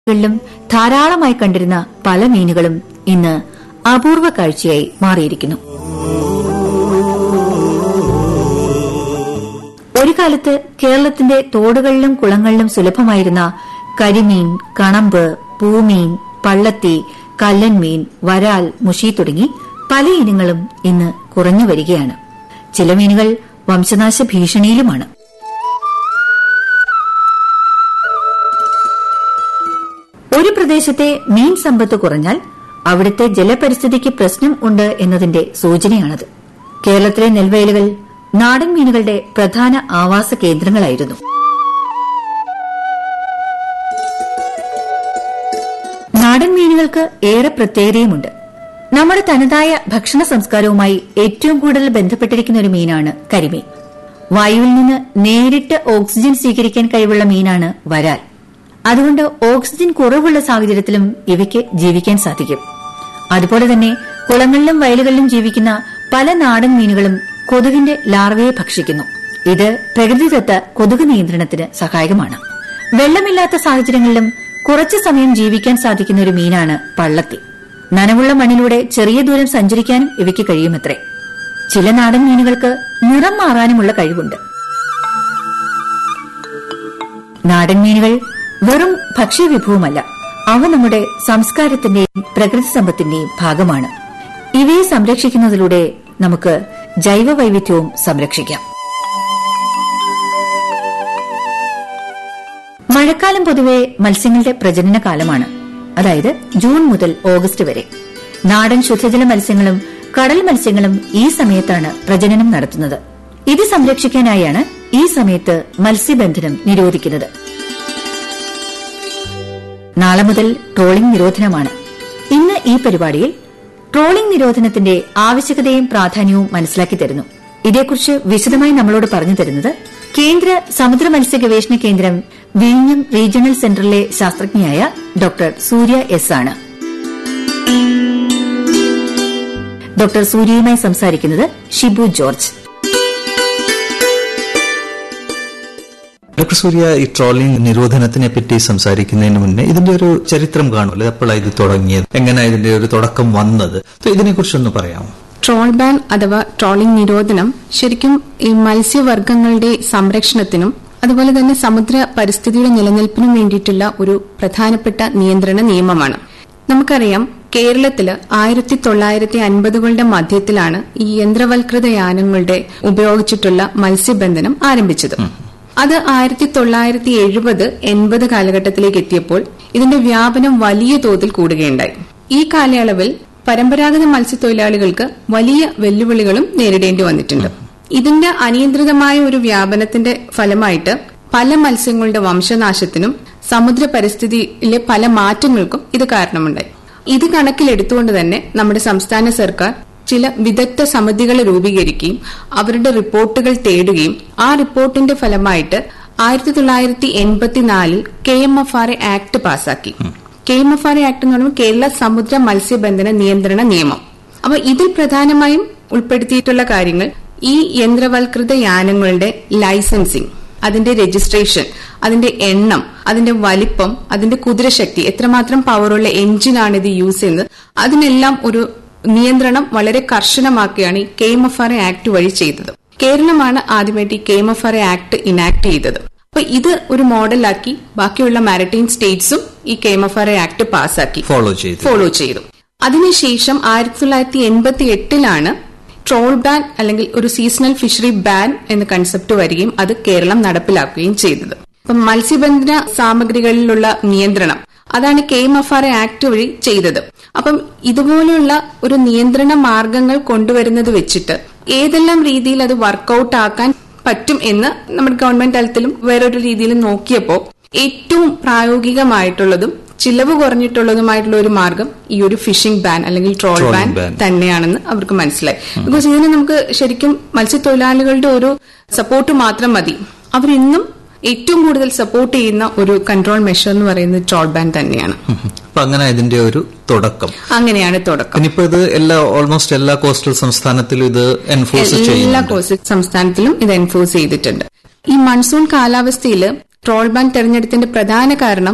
കളിലും ധാരാളമായി കണ്ടിരുന്ന പല മീനുകളും ഇന്ന് അപൂർവ കാഴ്ചയായി മാറിയിരിക്കുന്നു ഒരു കാലത്ത് കേരളത്തിന്റെ തോടുകളിലും കുളങ്ങളിലും സുലഭമായിരുന്ന കരിമീൻ കണമ്പ് പൂമീൻ പള്ളത്തി കല്ലൻമീൻ വരാൽ മുഷി തുടങ്ങി പല ഇനങ്ങളും ഇന്ന് കുറഞ്ഞു വരികയാണ് ചില മീനുകൾ വംശനാശ ഭീഷണിയിലുമാണ് ഒരു പ്രദേശത്തെ മീൻ സമ്പത്ത് കുറഞ്ഞാൽ അവിടുത്തെ ജലപരിസ്ഥിതിക്ക് പ്രശ്നം ഉണ്ട് എന്നതിന്റെ സൂചനയാണത് കേരളത്തിലെ നെൽവയലുകൾ നാടൻ മീനുകളുടെ പ്രധാന ആവാസ കേന്ദ്രങ്ങളായിരുന്നു നാടൻ മീനുകൾക്ക് ഏറെ പ്രത്യേകതയുമുണ്ട് നമ്മുടെ തനതായ ഭക്ഷണ സംസ്കാരവുമായി ഏറ്റവും കൂടുതൽ ബന്ധപ്പെട്ടിരിക്കുന്ന ഒരു മീനാണ് കരിമീൻ വായുവിൽ നിന്ന് നേരിട്ട് ഓക്സിജൻ സ്വീകരിക്കാൻ കഴിവുള്ള മീനാണ് വരാൽ അതുകൊണ്ട് ഓക്സിജൻ കുറവുള്ള സാഹചര്യത്തിലും ഇവയ്ക്ക് ജീവിക്കാൻ സാധിക്കും അതുപോലെ തന്നെ കുളങ്ങളിലും വയലുകളിലും ജീവിക്കുന്ന പല നാടൻ മീനുകളും കൊതുകിന്റെ ലാർവയെ ഭക്ഷിക്കുന്നു ഇത് പ്രകൃതിദത്ത കൊതുക് നിയന്ത്രണത്തിന് സഹായകമാണ് വെള്ളമില്ലാത്ത സാഹചര്യങ്ങളിലും കുറച്ചു സമയം ജീവിക്കാൻ സാധിക്കുന്ന ഒരു മീനാണ് പള്ളത്തി നനവുള്ള മണ്ണിലൂടെ ചെറിയ ദൂരം സഞ്ചരിക്കാനും ഇവയ്ക്ക് കഴിയുമത്രേ ചില നാടൻ മീനുകൾക്ക് നിറം മാറാനുമുള്ള കഴിവുണ്ട് നാടൻ മീനുകൾ വെറും ഭക്ഷ്യവിഭവമല്ല അവ നമ്മുടെ സംസ്കാരത്തിന്റെയും പ്രകൃതി സമ്പത്തിന്റെയും ഭാഗമാണ് ഇവയെ സംരക്ഷിക്കുന്നതിലൂടെ നമുക്ക് ജൈവ വൈവിധ്യവും സംരക്ഷിക്കാം മഴക്കാലം പൊതുവെ മത്സ്യങ്ങളുടെ പ്രജനന കാലമാണ് അതായത് ജൂൺ മുതൽ ഓഗസ്റ്റ് വരെ നാടൻ ശുദ്ധജല മത്സ്യങ്ങളും കടൽ മത്സ്യങ്ങളും ഈ സമയത്താണ് പ്രജനനം നടത്തുന്നത് ഇത് സംരക്ഷിക്കാനായാണ് ഈ സമയത്ത് മത്സ്യബന്ധനം നിരോധിക്കുന്നത് നാളെ മുതൽ ട്രോളിംഗ് നിരോധനമാണ് ഇന്ന് ഈ പരിപാടിയിൽ ട്രോളിംഗ് നിരോധനത്തിന്റെ ആവശ്യകതയും പ്രാധാന്യവും മനസ്സിലാക്കി തരുന്നു ഇതേക്കുറിച്ച് വിശദമായി നമ്മളോട് പറഞ്ഞു തരുന്നത് കേന്ദ്ര സമുദ്ര മത്സ്യ ഗവേഷണ കേന്ദ്രം വിഴിഞ്ഞം റീജിയണൽ സെന്ററിലെ ശാസ്ത്രജ്ഞയായ ഡോക്ടർ സൂര്യ എസ് ആണ് ഡോക്ടർ സൂര്യയുമായി സംസാരിക്കുന്നത് ഷിബു ജോർജ് ഡോക്ടർ സൂര്യ ഈ ട്രോളിംഗ് നിരോധനത്തിനെ പറ്റി സംസാരിക്കുന്നതിന് മുന്നേ ഇതിന്റെ ഒരു ചരിത്രം കാണുമല്ലോ എപ്പോഴാണ് ഇത് തുടങ്ങിയത് എങ്ങനെ ഇതിന്റെ ഒരു തുടക്കം വന്നത് ഇതിനെ കുറിച്ചൊന്ന് പറയാമോ ട്രോൾ ബാൻ അഥവാ ട്രോളിംഗ് നിരോധനം ശരിക്കും ഈ മത്സ്യവർഗ്ഗങ്ങളുടെ സംരക്ഷണത്തിനും അതുപോലെ തന്നെ സമുദ്ര പരിസ്ഥിതിയുടെ നിലനിൽപ്പിനും വേണ്ടിയിട്ടുള്ള ഒരു പ്രധാനപ്പെട്ട നിയന്ത്രണ നിയമമാണ് നമുക്കറിയാം കേരളത്തില് ആയിരത്തി തൊള്ളായിരത്തി അൻപതുകളുടെ മധ്യത്തിലാണ് ഈ യന്ത്രവൽകൃത യാനങ്ങളുടെ ഉപയോഗിച്ചിട്ടുള്ള മത്സ്യബന്ധനം ആരംഭിച്ചത് അത് ആയിരത്തി തൊള്ളായിരത്തി എഴുപത് എൺപത് കാലഘട്ടത്തിലേക്ക് എത്തിയപ്പോൾ ഇതിന്റെ വ്യാപനം വലിയ തോതിൽ കൂടുകയുണ്ടായി ഈ കാലയളവിൽ പരമ്പരാഗത മത്സ്യത്തൊഴിലാളികൾക്ക് വലിയ വെല്ലുവിളികളും നേരിടേണ്ടി വന്നിട്ടുണ്ട് ഇതിന്റെ അനിയന്ത്രിതമായ ഒരു വ്യാപനത്തിന്റെ ഫലമായിട്ട് പല മത്സ്യങ്ങളുടെ വംശനാശത്തിനും സമുദ്ര പരിസ്ഥിതിയിലെ പല മാറ്റങ്ങൾക്കും ഇത് കാരണമുണ്ടായി ഇത് കണക്കിലെടുത്തുകൊണ്ട് തന്നെ നമ്മുടെ സംസ്ഥാന സർക്കാർ ചില വിദഗ്ധ സമിതികളെ രൂപീകരിക്കുകയും അവരുടെ റിപ്പോർട്ടുകൾ തേടുകയും ആ റിപ്പോർട്ടിന്റെ ഫലമായിട്ട് ആയിരത്തി തൊള്ളായിരത്തി എൺപത്തിനാലിൽ K M F R A act പാസാക്കി K M F R A act എന്ന് പറയുമ്പോൾ കേരള സമുദ്ര മത്സ്യബന്ധന നിയന്ത്രണ നിയമം അപ്പൊ ഇതിൽ പ്രധാനമായും ഉൾപ്പെടുത്തിയിട്ടുള്ള കാര്യങ്ങൾ ഈ യന്ത്രവൽകൃത യാനങ്ങളുടെ ലൈസൻസിംഗ് അതിന്റെ രജിസ്ട്രേഷൻ അതിന്റെ എണ്ണം അതിന്റെ വലിപ്പം അതിന്റെ കുതിരശക്തി എത്രമാത്രം പവറുള്ള എഞ്ചിനാണ് ഇത് യൂസ് ചെയ്യുന്നത് അതിനെല്ലാം ഒരു നിയന്ത്രണം വളരെ കർശനമാക്കുകയാണ് ഈ K M F R A act വഴി ചെയ്തത് കേരളമാണ് ആദ്യമായിട്ട് ഈ K M F R A act enact ചെയ്തത് അപ്പൊ ഇത് ഒരു മോഡലാക്കി ബാക്കിയുള്ള മാരിടൈം സ്റ്റേറ്റ്സും ഈ K M F R A act പാസാക്കി ഫോളോ ചെയ്തു ഫോളോ ചെയ്തു അതിനുശേഷം ആയിരത്തി തൊള്ളായിരത്തി എൺപത്തി എട്ടിലാണ് ട്രോൾ ബാൻ അല്ലെങ്കിൽ ഒരു സീസണൽ ഫിഷറി ബാൻ എന്ന കൺസെപ്റ്റ് വരികയും അത് കേരളം നടപ്പിലാക്കുകയും ചെയ്തത് അപ്പം മത്സ്യബന്ധന സാമഗ്രികളിലുള്ള നിയന്ത്രണം അതാണ് K M F R A act വഴി ചെയ്തത് അപ്പം ഇതുപോലെയുള്ള ഒരു നിയന്ത്രണ മാർഗങ്ങൾ കൊണ്ടുവരുന്നത് വെച്ചിട്ട് ഏതെല്ലാം രീതിയിൽ അത് വർക്കൌട്ട് ആക്കാൻ പറ്റും എന്ന് നമ്മുടെ ഗവൺമെന്റ് തലത്തിലും വേറൊരു രീതിയിലും നോക്കിയപ്പോൾ ഏറ്റവും പ്രായോഗികമായിട്ടുള്ളതും ചിലവ് കുറഞ്ഞിട്ടുള്ളതുമായിട്ടുള്ള ഒരു മാർഗം ഈ ഒരു ഫിഷിംഗ് ബാൻ അല്ലെങ്കിൽ ട്രോൾ Trolling ബാൻ ban. തന്നെയാണെന്ന് അവർക്ക് മനസ്സിലായി ബിക്കോസ് ഇതിന് നമുക്ക് ശരിക്കും മത്സ്യത്തൊഴിലാളികളുടെ ഒരു സപ്പോർട്ട് മാത്രം മതി അവരിന്നും ഏറ്റവും കൂടുതൽ സപ്പോർട്ട് ചെയ്യുന്ന ഒരു കൺട്രോൾ മെഷർ എന്ന് പറയുന്നത് ട്രോൾ ബാൻ തന്നെയാണ് അപ്പൊ അങ്ങനെ ഇതിന്റെ ഒരു തുടക്കം അങ്ങനെയാണ് തുടക്കം ഇനിയിപ്പോ ഇത് എല്ലാ ഓൾമോസ്റ്റ് എല്ലാ കോസ്റ്റൽ സംസ്ഥാനത്തിലും ഇത് എൻഫോഴ്സ് എല്ലാ ചെയ്യുന്നുണ്ട് കോഴ്സ് സംസ്ഥാനത്തിലും ഇത് എൻഫോഴ്സ് ചെയ്തിട്ടുണ്ട് ഈ മൺസൂൺ കാലാവസ്ഥയിൽ ട്രോൾ ബാൻ തെരഞ്ഞെടുത്തിന്റെ പ്രധാന കാരണം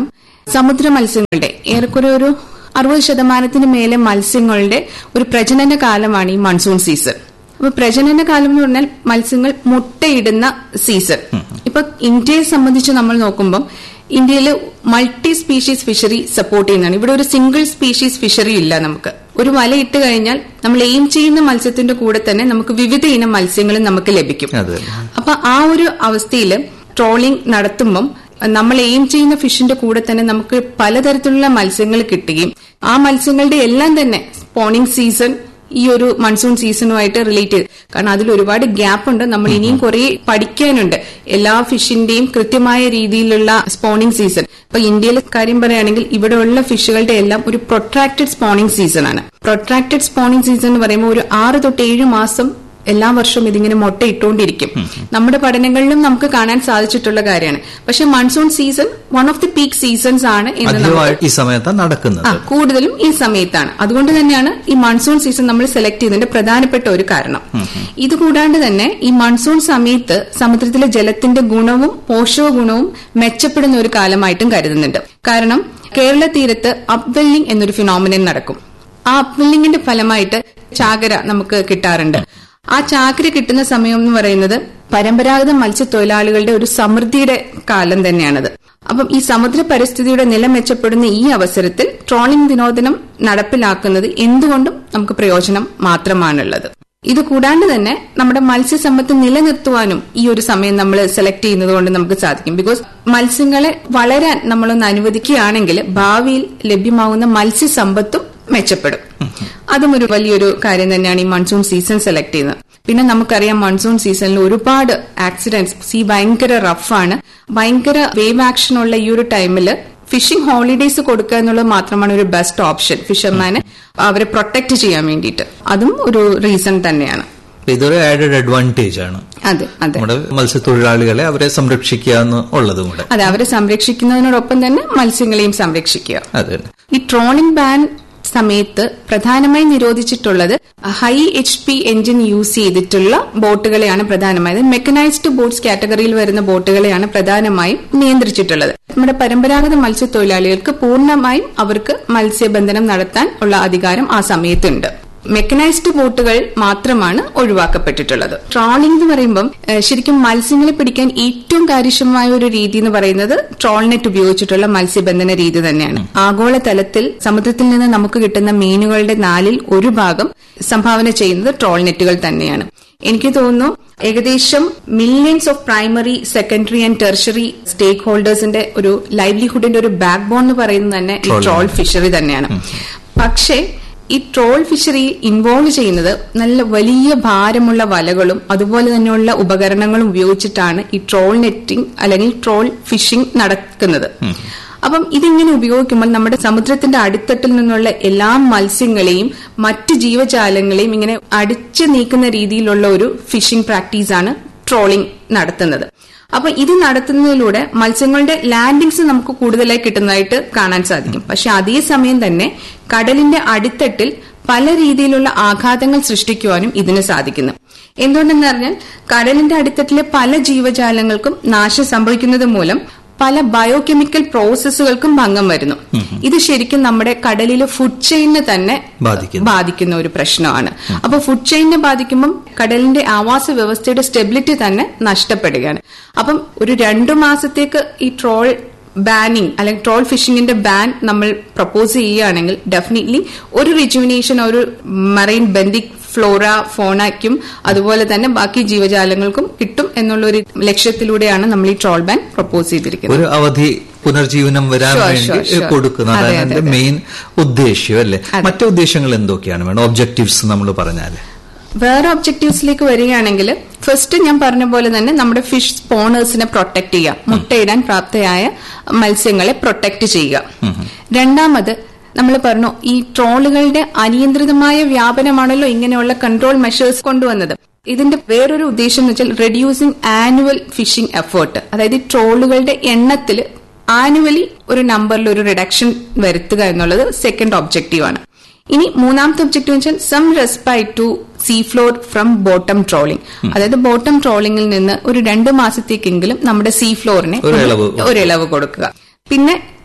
സമുദ്ര മത്സ്യങ്ങളുടെ ഏറെക്കുറെ ഒരു അറുപത് ശതമാനത്തിന് മേലെ മത്സ്യങ്ങളുടെ ഒരു പ്രജനന കാലമാണ് ഈ മൺസൂൺ സീസൺ അപ്പൊ പ്രജനന കാലം എന്ന് പറഞ്ഞാൽ മത്സ്യങ്ങൾ മുട്ടയിടുന്ന സീസൺ ഇപ്പൊ ഇന്ത്യയെ സംബന്ധിച്ച് നമ്മൾ നോക്കുമ്പോൾ ഇന്ത്യയിൽ മൾട്ടി സ്പീഷീസ് ഫിഷറി സപ്പോർട്ട് ചെയ്യുന്നതാണ് ഇവിടെ ഒരു സിംഗിൾ സ്പീഷീസ് ഫിഷറി ഇല്ല നമുക്ക് ഒരു വല ഇട്ട് കഴിഞ്ഞാൽ നമ്മൾ എയിം ചെയ്യുന്ന മത്സ്യത്തിന്റെ കൂടെ തന്നെ നമുക്ക് വിവിധ ഇനം മത്സ്യങ്ങളും നമുക്ക് ലഭിക്കും അതെ. അപ്പൊ ആ ഒരു അവസ്ഥയിൽ ട്രോളിംഗ് നടത്തുമ്പം നമ്മൾ എയിം ചെയ്യുന്ന ഫിഷിന്റെ കൂടെ തന്നെ നമുക്ക് പലതരത്തിലുള്ള മത്സ്യങ്ങൾ കിട്ടുകയും ആ മത്സ്യങ്ങളുടെ എല്ലാം തന്നെ സ്പോണിംഗ് സീസൺ ഈ ഒരു മൺസൂൺ സീസണുമായിട്ട് റിലേറ്റ് ചെയ്ത് കാരണം അതിൽ ഒരുപാട് ഗ്യാപ്പ് ഉണ്ട് നമ്മൾ ഇനിയും കുറെ പഠിക്കാനുണ്ട് എല്ലാ ഫിഷിന്റെയും കൃത്യമായ രീതിയിലുള്ള സ്പോണിംഗ് സീസൺ ഇപ്പൊ ഇന്ത്യയിലെ കാര്യം പറയുകയാണെങ്കിൽ ഇവിടെയുള്ള ഫിഷുകളുടെ എല്ലാം ഒരു പ്രൊട്രാക്റ്റഡ് സ്പോണിംഗ് സീസൺ ആണ് പ്രൊട്രാക്റ്റഡ് സ്പോണിംഗ് സീസൺ എന്ന് പറയുമ്പോൾ ഒരു ആറ് തൊട്ട് ഏഴ് മാസം എല്ലാ വർഷവും ഇതിങ്ങനെ മുട്ട ഇട്ടുകൊണ്ടിരിക്കും നമ്മുടെ പഠനങ്ങളിലും നമുക്ക് കാണാൻ സാധിച്ചിട്ടുള്ള കാര്യമാണ് പക്ഷെ monsoon season one of the peak seasons ആണ് എന്ന് നമുക്ക് അധികമായിട്ട് ഈ സമയത്താണ് നടക്കുന്നത് ആ കൂടുതലും ഈ സമയത്താണ് അതുകൊണ്ട് തന്നെയാണ് ഈ മൺസൂൺ സീസൺ നമ്മൾ സെലക്ട് ചെയ്തതിന്റെ പ്രധാനപ്പെട്ട ഒരു കാരണം ഇത് കൂടാണ്ട് തന്നെ ഈ മൺസൂൺ സമയത്ത് സമുദ്രത്തിലെ ജലത്തിന്റെ ഗുണവും പോഷക ഗുണവും മെച്ചപ്പെടുന്ന ഒരു കാലമായിട്ടും കരുതുന്നുണ്ട് കാരണം കേരള തീരത്ത് അപ്വെല്ലിംഗ് എന്നൊരു ഫിനോമിനൻ നടക്കും ആ അപ്വെല്ലിംഗിന്റെ ഫലമായിട്ട് ചാകര നമുക്ക് കിട്ടാറുണ്ട് ആ ചാകര കിട്ടുന്ന സമയം എന്ന് പറയുന്നത് പരമ്പരാഗത മത്സ്യത്തൊഴിലാളികളുടെ ഒരു സമൃദ്ധിയുടെ കാലം തന്നെയാണത് അപ്പം ഈ സമുദ്ര പരിസ്ഥിതിയുടെ നില മെച്ചപ്പെടുന്ന ഈ അവസരത്തിൽ ട്രോളിംഗ് വിനോദനം നടപ്പിലാക്കുന്നത് എന്തുകൊണ്ടും നമുക്ക് പ്രയോജനം മാത്രമാണുള്ളത് ഇത് കൂടാണ്ട് തന്നെ നമ്മുടെ മത്സ്യസമ്പത്ത് നിലനിർത്തുവാനും ഈ ഒരു സമയം നമ്മൾ സെലക്ട് ചെയ്യുന്നത് കൊണ്ട് നമുക്ക് സാധിക്കും ബിക്കോസ് മത്സ്യങ്ങളെ വളരാൻ നമ്മളൊന്ന് അനുവദിക്കുകയാണെങ്കിൽ ഭാവിയിൽ ലഭ്യമാവുന്ന മത്സ്യസമ്പത്തും മെച്ചപ്പെടും അതും ഒരു വലിയൊരു കാര്യം തന്നെയാണ് ഈ മൺസൂൺ സീസൺ സെലക്ട് ചെയ്യുന്നത് പിന്നെ നമുക്കറിയാം മൺസൂൺ സീസണിൽ ഒരുപാട് ആക്സിഡന്റ്സ് സീ ഭയങ്കര റഫാണ് ഭയങ്കര വേവ് ആക്ഷൻ ഉള്ള ഈ ഒരു ടൈമിൽ ഫിഷിംഗ് ഹോളിഡേയ്സ് കൊടുക്കുക എന്നുള്ളത് മാത്രമാണ് ഒരു ബെസ്റ്റ് ഓപ്ഷൻ ഫിഷർമാനെ അവരെ പ്രൊട്ടക്ട് ചെയ്യാൻ വേണ്ടിയിട്ട് അതും ഒരു റീസൺ തന്നെയാണ് അപ്പൊ ഇതൊരു ആഡഡ് അഡ്വാൻറ്റേജ് ആണ് അതെ അതെ നമ്മുടെ മത്സ്യത്തൊഴിലാളികളെ അവരെ സംരക്ഷിക്കുക എന്ന് ഉള്ളതും കൂടെ അതെ അവരെ സംരക്ഷിക്കുന്നതിനോടൊപ്പം തന്നെ മത്സ്യങ്ങളെയും സംരക്ഷിക്കുക അതെ ഈ ട്രോളിംഗ് ബാൻ സമയത്ത് പ്രധാനമായി നിരോധിച്ചിട്ടുള്ളത് high H P engine use ചെയ്തിട്ടുള്ള ബോട്ടുകളെയാണ് പ്രധാനമായും മെക്കനൈസ്ഡ് ബോട്ട്സ് കാറ്റഗറിയിൽ വരുന്ന ബോട്ടുകളെയാണ് പ്രധാനമായും നിയന്ത്രിച്ചിട്ടുള്ളത് നമ്മുടെ പരമ്പരാഗത മത്സ്യത്തൊഴിലാളികൾക്ക് പൂർണ്ണമായും അവർക്ക് മത്സ്യബന്ധനം നടത്താൻ ഉള്ള അധികാരം ആ സമയത്തുണ്ട് മെക്കനൈസ്ഡ് ബോട്ടുകൾ മാത്രമാണ് ഒഴിവാക്കപ്പെട്ടിട്ടുള്ളത് ട്രോളിംഗ് എന്ന് പറയുമ്പം ഏഹ്, ശരിക്കും മത്സ്യങ്ങളെ പിടിക്കാൻ ഏറ്റവും കാര്യക്ഷമമായ ഒരു രീതി എന്ന് പറയുന്നത് ട്രോൾ നെറ്റ് ഉപയോഗിച്ചിട്ടുള്ള മത്സ്യബന്ധന രീതി തന്നെയാണ് ആഗോളതലത്തിൽ സമുദ്രത്തിൽ നിന്ന് നമുക്ക് കിട്ടുന്ന മീനുകളുടെ നാലിൽ ഒരു ഭാഗം സംഭാവന ചെയ്യുന്നത് ട്രോൾ നെറ്റുകൾ തന്നെയാണ് എനിക്ക് തോന്നുന്നു ഏകദേശം millions of primary secondary and tertiary stake ഹോൾഡേഴ്സിന്റെ ഒരു ലൈവ്ലിഹുഡിന്റെ ഒരു ബാക്ക് ബോൺ എന്ന് പറയുന്നത് തന്നെ ഈ Trolling. ട്രോൾ ഫിഷറി തന്നെയാണ് പക്ഷേ ഈ ട്രോൾ ഫിഷറി ഇൻവോൾവ് ചെയ്യുന്നത് നല്ല വലിയ ഭാരമുള്ള വലകളും അതുപോലെ തന്നെയുള്ള ഉപകരണങ്ങളും ഉപയോഗിച്ചിട്ടാണ് ഈ ട്രോൾ നെറ്റിംഗ് അല്ലെങ്കിൽ ട്രോൾ ഫിഷിംഗ് നടക്കുന്നത് അപ്പം ഇതിങ്ങനെ ഉപയോഗിക്കുമ്പോൾ നമ്മുടെ സമുദ്രത്തിന്റെ അടിത്തട്ടിൽ നിന്നുള്ള എല്ലാ മത്സ്യങ്ങളെയും മറ്റ് ജീവജാലങ്ങളെയും ഇങ്ങനെ അടിച്ചു നീക്കുന്ന രീതിയിലുള്ള ഒരു ഫിഷിംഗ് പ്രാക്ടീസാണ് ട്രോളിംഗ് നടത്തുന്നത് അപ്പൊ ഇത് നടത്തുന്നതിലൂടെ മത്സ്യങ്ങളുടെ ലാൻഡിങ്സ് നമുക്ക് കൂടുതലായി കിട്ടുന്നതായിട്ട് കാണാൻ സാധിക്കും പക്ഷെ അതേസമയം തന്നെ കടലിന്റെ അടിത്തട്ടിൽ പല രീതിയിലുള്ള ആഘാതങ്ങൾ സൃഷ്ടിക്കുവാനും ഇതിന് സാധിക്കുന്നു എന്തുകൊണ്ടെന്ന് പറഞ്ഞാൽ കടലിന്റെ അടിത്തട്ടിലെ പല ജീവജാലങ്ങൾക്കും നാശം സംഭവിക്കുന്നത് മൂലം പല ബയോകെമിക്കൽ പ്രോസസ്സുകൾക്കും ഭംഗം വരുന്നു ഇത് ശരിക്കും നമ്മുടെ കടലിലെ ഫുഡ് ചെയിനിനെ തന്നെ ബാധിക്കുന്നു. ബാധിക്കുന്ന ഒരു പ്രശ്നമാണ് അപ്പൊ ഫുഡ് ചെയിനെ ബാധിക്കുമ്പം കടലിന്റെ ആവാസ വ്യവസ്ഥയുടെ സ്റ്റെബിലിറ്റി തന്നെ നഷ്ടപ്പെടുകയാണ് അപ്പം ഒരു രണ്ടു മാസത്തേക്ക് ഈ ട്രോൾ ബാനിങ് അല്ലെങ്കിൽ ട്രോൾ ഫിഷിംഗിന്റെ ബാൻ നമ്മൾ പ്രപ്പോസ് ചെയ്യുകയാണെങ്കിൽ ഡെഫിനറ്റ്ലി ഒരു റിജുവിനേഷൻ ഒരു മറൈൻ ബെന്തിക് ഫ്ലോറ ഫോണയ്ക്കും അതുപോലെ തന്നെ ബാക്കി ജീവജാലങ്ങൾക്കും കിട്ടും എന്നുള്ള ഒരു ലക്ഷ്യത്തിലൂടെയാണ് നമ്മൾ ഈ ട്രോൾ ബാൻ പ്രപ്പോസ് ചെയ്തിരിക്കുന്നത് ഒരു അവധി പുനർജീവനം വരാൻ Sure, വേണ്ടി sure, sure. കൊടുക്കുന്നത് അതെ, അതാണ് അതെ, അതിന്റെ അതെ. മെയിൻ ഉദ്ദേശ്യം അല്ലേ അതെ. മറ്റു ഉദ്ദേശങ്ങൾ എന്തൊക്കെയാണ് വേണം ഒബ്ജക്റ്റീവ്സ് നമ്മൾ പറഞ്ഞാല് വേറെ ഒബ്ജക്റ്റീവ്സിലേക്ക് വരികയാണെങ്കിൽ ഫസ്റ്റ് ഞാൻ പറഞ്ഞ പോലെ തന്നെ നമ്മുടെ ഫിഷ് സ്പോണേഴ്സിനെ പ്രൊട്ടക്ട് ചെയ്യുക മുട്ടയിടാൻ പ്രാപ്തയായ മത്സ്യങ്ങളെ പ്രൊട്ടക്ട് ചെയ്യുക രണ്ടാമത് നമ്മൾ പറഞ്ഞു ഈ ട്രോളുകളുടെ അനിയന്ത്രിതമായ വ്യാപനമാണല്ലോ ഇങ്ങനെയുള്ള കൺട്രോൾ മെഷേഴ്സ് കൊണ്ടുവന്നത് ഇതിന്റെ വേറൊരു ഉദ്ദേശം എന്ന് വെച്ചാൽ റെഡ്യൂസിംഗ് ആനുവൽ ഫിഷിംഗ് എഫേർട്ട് അതായത് ഈ ട്രോളുകളുടെ എണ്ണത്തിൽ ആനുവലി ഒരു നമ്പറിൽ ഒരു റിഡക്ഷൻ വരുത്തുക എന്നുള്ളത് സെക്കൻഡ് ഒബ്ജക്റ്റീവ് ആണ് ഇനി മൂന്നാമത്തെ ഒബ്ജക്റ്റീവ് വെച്ചാൽ some respite to sea floor from bottom trawling അതായത് ബോട്ടം ട്രോളിംഗിൽ നിന്ന് ഒരു രണ്ട് മാസത്തേക്കെങ്കിലും നമ്മുടെ സീ ഫ്ലോറിനെ ഒരു ഇളവ് ഒരു ഇളവ് കൊടുക്കുക പിന്നെ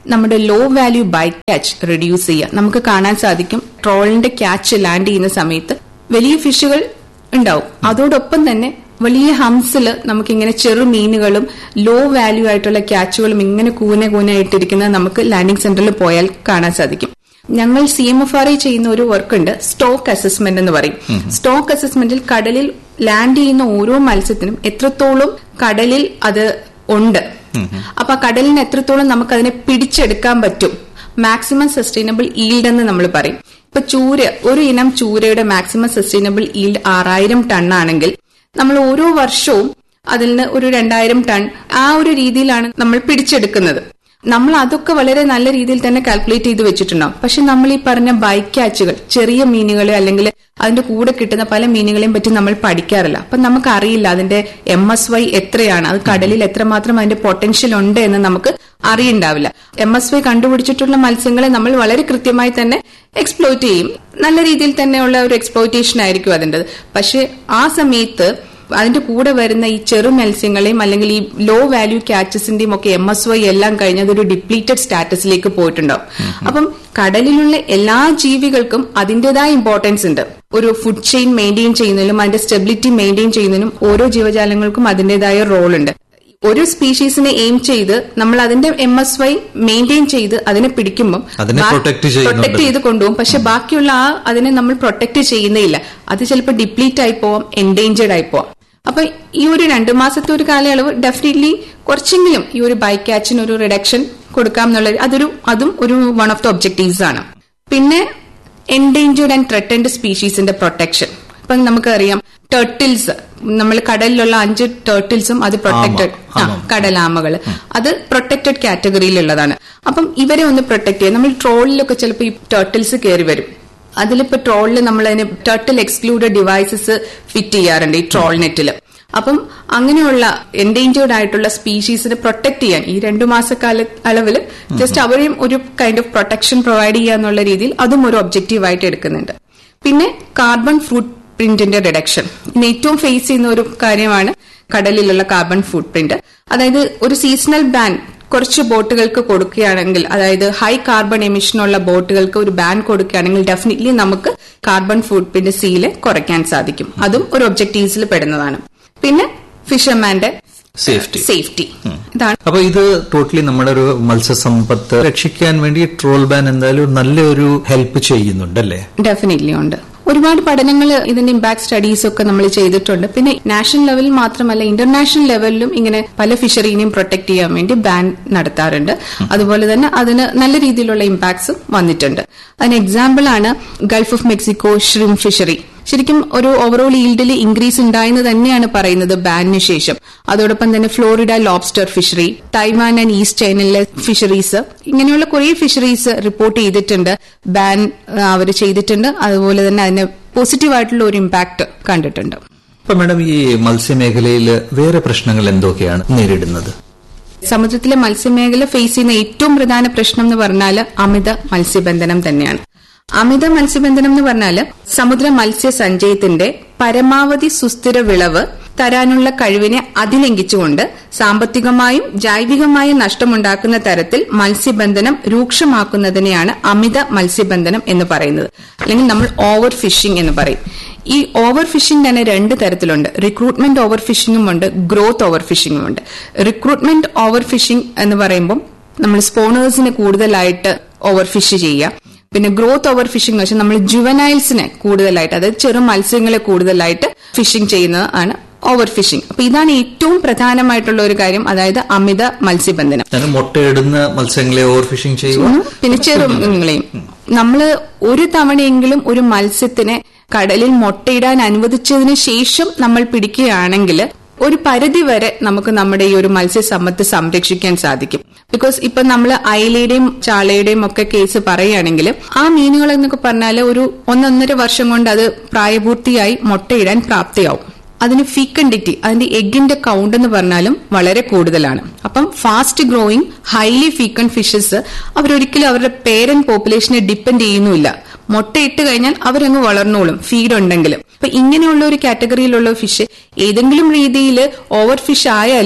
നമ്മുടെ low value bycatch reduce ചെയ്യുക നമുക്ക് കാണാൻ സാധിക്കും ട്രോളിന്റെ ക്യാച്ച് ലാൻഡ് ചെയ്യുന്ന സമയത്ത് വലിയ ഫിഷുകൾ ഉണ്ടാവും അതോടൊപ്പം തന്നെ വലിയ ഹംസിൽ നമുക്കിങ്ങനെ ചെറു മീനുകളും ലോ വാല്യൂ ആയിട്ടുള്ള ക്യാച്ചുകളും ഇങ്ങനെ കൂനെ കൂനെ ഇട്ടിരിക്കുന്നത് നമുക്ക് ലാൻഡിംഗ് സെന്ററിൽ പോയാൽ കാണാൻ സാധിക്കും ഞങ്ങൾ C M F R I ചെയ്യുന്ന ഒരു വർക്ക് ഉണ്ട് സ്റ്റോക്ക് അസസ്മെന്റ് എന്ന് പറയും സ്റ്റോക്ക് അസസ്മെന്റിൽ കടലിൽ ലാൻഡ് ചെയ്യുന്ന ഓരോ മത്സ്യത്തിനും എത്രത്തോളം കടലിൽ അത് ഉണ്ട് അപ്പൊ ആ കടലിന് എത്രത്തോളം നമുക്ക് അതിനെ പിടിച്ചെടുക്കാൻ പറ്റും മാക്സിമം സസ്റ്റൈനബിൾ ഈൽഡ് എന്ന് നമ്മൾ പറയും ഇപ്പൊ ചൂര ഒരു ഇനം ചൂരയുടെ മാക്സിമം സസ്റ്റൈനബിൾ ഈൽഡ് ആറായിരം ടൺ ആണെങ്കിൽ നമ്മൾ ഓരോ വർഷവും അതിൽ നിന്ന് ഒരു രണ്ടായിരം ടൺ ആ ഒരു രീതിയിലാണ് നമ്മൾ പിടിച്ചെടുക്കുന്നത് നമ്മൾ അതൊക്കെ വളരെ നല്ല രീതിയിൽ തന്നെ കാൽക്കുലേറ്റ് ചെയ്ത് വെച്ചിട്ടുണ്ടാവും പക്ഷെ നമ്മൾ ഈ പറഞ്ഞ ബൈക്കാച്ചുകൾ ചെറിയ മീനുകളെ അല്ലെങ്കിൽ അതിന്റെ കൂടെ കിട്ടുന്ന പല മീനുകളെയും പറ്റി നമ്മൾ പഠിക്കാറില്ല അപ്പൊ നമുക്ക് അറിയില്ല അതിന്റെ എം എസ് വൈ എത്രയാണ് അത് കടലിൽ എത്രമാത്രം അതിന്റെ പൊട്ടൻഷ്യൽ ഉണ്ട് എന്ന് നമുക്ക് അറിയണ്ടാവില്ല എം എസ് വൈ കണ്ടുപിടിച്ചിട്ടുള്ള മത്സ്യങ്ങളെ നമ്മൾ വളരെ കൃത്യമായി തന്നെ എക്സ്പ്ലോയിറ്റ് ചെയ്യും നല്ല രീതിയിൽ തന്നെയുള്ള ഒരു എക്സ്പ്ലോയിറ്റേഷൻ ആയിരിക്കും അതിൻ്റെത് പക്ഷെ ആ സമയത്ത് അതിന്റെ കൂടെ വരുന്ന ഈ ചെറു മത്സ്യങ്ങളെയും അല്ലെങ്കിൽ ഈ ലോ വാല്യൂ ക്യാച്ചസിന്റെയും ഒക്കെ എം എസ് വൈ എല്ലാം കഴിഞ്ഞ് അതൊരു ഡിപ്ലീറ്റഡ് സ്റ്റാറ്റസിലേക്ക് പോയിട്ടുണ്ടാവും അപ്പം കടലിലുള്ള എല്ലാ ജീവികൾക്കും അതിന്റേതായ ഇമ്പോർട്ടൻസ് ഉണ്ട് ഒരു ഫുഡ് ചെയിൻ മെയിൻറ്റെയിൻ ചെയ്യുന്നതിലും അതിന്റെ സ്റ്റെബിലിറ്റി മെയിൻറ്റെയിൻ ചെയ്യുന്നതിനും ഓരോ ജീവജാലങ്ങൾക്കും അതിന്റേതായ റോൾ ഉണ്ട് ഒരു സ്പീഷീസിനെ എയിം ചെയ്ത് നമ്മൾ അതിന്റെ എം എസ് വൈ മെയിൻറ്റെയിൻ ചെയ്ത് അതിനെ പിടിക്കുമ്പോൾ അതിനെ protect ചെയ്യുന്നുണ്ട്. പ്രൊട്ടക്ട് ചെയ്ത് കൊണ്ടുപോകും പക്ഷെ ബാക്കിയുള്ള ആ അതിനെ നമ്മൾ പ്രൊട്ടക്ട് ചെയ്യുന്നില്ല അത് ചിലപ്പോൾ ഡിപ്ലീറ്റ് ആയി പോവാം എൻഡേഞ്ചേർഡ് ആയി പോവാം അപ്പൊ ഈ ഒരു രണ്ടു മാസത്തെ ഒരു കാലയളവ് ഡെഫിനറ്റ്ലി കുറച്ചെങ്കിലും ഈ ഒരു ബൈ ക്യാച്ചിന് ഒരു റിഡക്ഷൻ കൊടുക്കാം എന്നുള്ള അതൊരു അതും ഒരു വൺ ഓഫ് ദ ഒബ്ജക്റ്റീവ്സ് ആണ് പിന്നെ എൻഡേഞ്ചേർഡ് ആൻഡ് ത്രെട്ടൻഡ് സ്പീഷീസിന്റെ പ്രൊട്ടക്ഷൻ ഇപ്പം നമുക്കറിയാം ടേർട്ടിൽസ് നമ്മൾ കടലിലുള്ള അഞ്ച് ടേർട്ടിൽസും അത് പ്രൊട്ടക്റ്റഡ് ആമ. കടലാമകൾ അത് പ്രൊട്ടക്റ്റഡ് കാറ്റഗറിയിലുള്ളതാണ് അപ്പം ഇവരെ ഒന്ന് പ്രൊട്ടക്ട് ചെയ്യാം നമ്മൾ ട്രോളിലൊക്കെ ചിലപ്പോൾ ഈ ടേർട്ടിൽസ് കയറി വരും അതിലിപ്പോ ട്രോളിൽ നമ്മൾ അതിന് ടേർട്ടിൽ എക്സ്ക്ലൂഡഡ് ഡിവൈസസ് ഫിറ്റ് ചെയ്യാറുണ്ട് ഈ ട്രോൾ നെറ്റിൽ അപ്പം അങ്ങനെയുള്ള എൻഡേഞ്ചേർഡ് ആയിട്ടുള്ള സ്പീഷീസിനെ പ്രൊട്ടക്ട് ചെയ്യാൻ ഈ രണ്ടു മാസക്കാല അളവിൽ ജസ്റ്റ് അവരെയും ഒരു കൈൻഡ് ഓഫ് പ്രൊട്ടക്ഷൻ പ്രൊവൈഡ് ചെയ്യുക എന്നുള്ള രീതിയിൽ അതും ഒരു ഒബ്ജക്റ്റീവ് ആയിട്ട് എടുക്കുന്നുണ്ട് പിന്നെ കാർബൺ ഫുഡ് പ്രിന്റിന്റെ റിഡക്ഷൻ ഇന്ന് ഏറ്റവും ഫേസ് ചെയ്യുന്ന ഒരു കാര്യമാണ് കടലിലുള്ള കാർബൺ ഫുഡ് പ്രിന്റ് അതായത് ഒരു സീസണൽ ബാൻ കുറച്ച് ബോട്ടുകൾക്ക് കൊടുക്കുകയാണെങ്കിൽ അതായത് ഹൈ കാർബൺ എമിഷനുള്ള ബോട്ടുകൾക്ക് ഒരു ബാൻ കൊടുക്കുകയാണെങ്കിൽ ഡെഫിനറ്റ്ലി നമുക്ക് കാർബൺ ഫുഡ് പ്രിന്റ് സീല് കുറയ്ക്കാൻ സാധിക്കും അതും ഒരു ഒബ്ജക്റ്റീവ്സിൽ പെടുന്നതാണ് പിന്നെ ഫിഷർമാന്റെ സേഫ്റ്റി സേഫ്റ്റി ഇതാണ് അപ്പൊ ഇത് ടോട്ടലി നമ്മുടെ ഒരു മത്സ്യസമ്പത്ത് രക്ഷിക്കാൻ വേണ്ടി ട്രോൾ ബാൻ എന്തായാലും ഒരു നല്ലൊരു ഹെൽപ്പ് ചെയ്യുന്നുണ്ടല്ലേ ഡെഫിനറ്റ്ലി ഉണ്ട് ഒരുപാട് പഠനങ്ങൾ ഇതിന്റെ ഇമ്പാക്ട് സ്റ്റഡീസ് ഒക്കെ നമ്മൾ ചെയ്തിട്ടുണ്ട് പിന്നെ നാഷണൽ ലെവലിൽ മാത്രമല്ല ഇന്റർനാഷണൽ ലെവലിലും ഇങ്ങനെ പല ഫിഷറീനെയും പ്രൊട്ടക്ട് ചെയ്യാൻ വേണ്ടി ബാൻ നടത്താറുണ്ട് അതുപോലെ തന്നെ അതിന് നല്ല രീതിയിലുള്ള ഇമ്പാക്ട്സും വന്നിട്ടുണ്ട് അതിന് എക്സാമ്പിൾ ആണ് Gulf of Mexico shrimp fishery ശരിക്കും ഒരു ഓവറോൾ ഈൽഡിൽ ഇൻക്രീസ് ഉണ്ടായെന്ന് തന്നെയാണ് പറയുന്നത് ബാനിന് ശേഷം അതോടൊപ്പം തന്നെ Florida lobster fishery Taiwan and east ചൈനയിലെ ഫിഷറീസ് ഇങ്ങനെയുള്ള കുറെ ഫിഷറീസ് റിപ്പോർട്ട് ചെയ്തിട്ടുണ്ട് ബാൻ അവർ ചെയ്തിട്ടുണ്ട് അതുപോലെ തന്നെ അതിന് പോസിറ്റീവായിട്ടുള്ള ഒരു ഇമ്പാക്ട് കണ്ടിട്ടുണ്ട് അപ്പൊ മാഡം ഈ മത്സ്യമേഖലയിൽ വേറെ പ്രശ്നങ്ങൾ എന്തൊക്കെയാണ് നേരിടുന്നത് സമുദ്രത്തിലെ മത്സ്യമേഖല ഫേസ് ചെയ്യുന്ന ഏറ്റവും പ്രധാന പ്രശ്നം എന്ന് പറഞ്ഞാൽ അമിത മത്സ്യബന്ധനം തന്നെയാണ് അമിത മത്സ്യബന്ധനം എന്ന് പറഞ്ഞാൽ സമുദ്ര മത്സ്യ സഞ്ചയത്തിന്റെ പരമാവധി സുസ്ഥിര വിളവ് തരാനുള്ള കഴിവിനെ അതിലംഘിച്ചുകൊണ്ട് സാമ്പത്തികമായും ജൈവികമായും നഷ്ടമുണ്ടാക്കുന്ന തരത്തിൽ മത്സ്യബന്ധനം രൂക്ഷമാക്കുന്നതിനെയാണ് അമിത മത്സ്യബന്ധനം എന്ന് പറയുന്നത് അല്ലെങ്കിൽ നമ്മൾ ഓവർ ഫിഷിംഗ് എന്ന് പറയും ഈ ഓവർ ഫിഷിംഗ് തന്നെ രണ്ട് തരത്തിലുണ്ട് റിക്രൂട്ട്മെന്റ് ഓവർ ഫിഷിംഗും ഉണ്ട് ഗ്രോത്ത് ഓവർ ഫിഷിംഗും ഉണ്ട് റിക്രൂട്ട്മെന്റ് ഓവർ ഫിഷിംഗ് എന്ന് പറയുമ്പോൾ നമ്മൾ സ്പോണേഴ്സിനെ കൂടുതലായിട്ട് ഓവർ ഫിഷ് ചെയ്യുക പിന്നെ ഗ്രോത്ത് ഓവർ ഫിഷിംഗ് എന്ന് വെച്ചാൽ നമ്മൾ ജുവനൈൽസിനെ കൂടുതലായിട്ട് അതായത് ചെറു മത്സ്യങ്ങളെ കൂടുതലായിട്ട് ഫിഷിംഗ് ചെയ്യുന്നത് ആണ് ഓവർ ഫിഷിംഗ് അപ്പൊ ഇതാണ് ഏറ്റവും പ്രധാനമായിട്ടുള്ള ഒരു കാര്യം അതായത് അമിത മത്സ്യബന്ധനം ഞാൻ മുട്ടയിടുന്ന മത്സ്യങ്ങളെ ഓവർ ഫിഷിംഗ് ചെയ്യുക പിന്നെ ചെറുമീനുകളെയും നമ്മള് ഒരു തവണയെങ്കിലും ഒരു മത്സ്യത്തിനെ കടലിൽ മുട്ടയിടാൻ അനുവദിച്ചതിന് ശേഷം നമ്മൾ പിടിക്കുകയാണെങ്കിൽ ഒരു പരിധി വരെ നമുക്ക് നമ്മുടെ ഈ ഒരു മത്സ്യസമ്പത്ത് സംരക്ഷിക്കാൻ സാധിക്കും ബിക്കോസ് ഇപ്പൊ നമ്മൾ അയലയുടെയും ചാളയുടെയും ഒക്കെ കേസ് പറയുകയാണെങ്കിൽ ആ മീനുകൾ എന്നൊക്കെ പറഞ്ഞാൽ ഒരു ഒന്നൊന്നര വർഷം കൊണ്ട് അത് പ്രായപൂർത്തിയായി മുട്ടയിടാൻ പ്രാപ്തിയാവും അതിന് ഫീക്കൻഡിറ്റി അതിന്റെ എഗിന്റെ കൗണ്ട് എന്ന് പറഞ്ഞാലും വളരെ കൂടുതലാണ് അപ്പം fast growing highly fecund fishes അവരൊരിക്കലും അവരുടെ പേരന്റ് പോപ്പുലേഷനെ ഡിപ്പെൻഡ് ചെയ്യുന്നുമില്ല മുട്ടയിട്ട് കഴിഞ്ഞാൽ അവരങ്ങ് വളർന്നോളും ഫീഡ് ഉണ്ടെങ്കിലും അപ്പൊ ഇങ്ങനെയുള്ള ഒരു കാറ്റഗറിയിലുള്ള ഫിഷ് ഏതെങ്കിലും രീതിയിൽ ഓവർ ഫിഷ് ആയാലും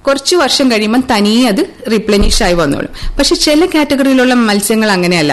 കുറച്ച് വർഷം കഴിയുമ്പോൾ തനിയെ അത് റിപ്ലനിഷ് ആയി വന്നോളും പക്ഷെ ചില കാറ്റഗറിയിലുള്ള മത്സ്യങ്ങൾ അങ്ങനെയല്ല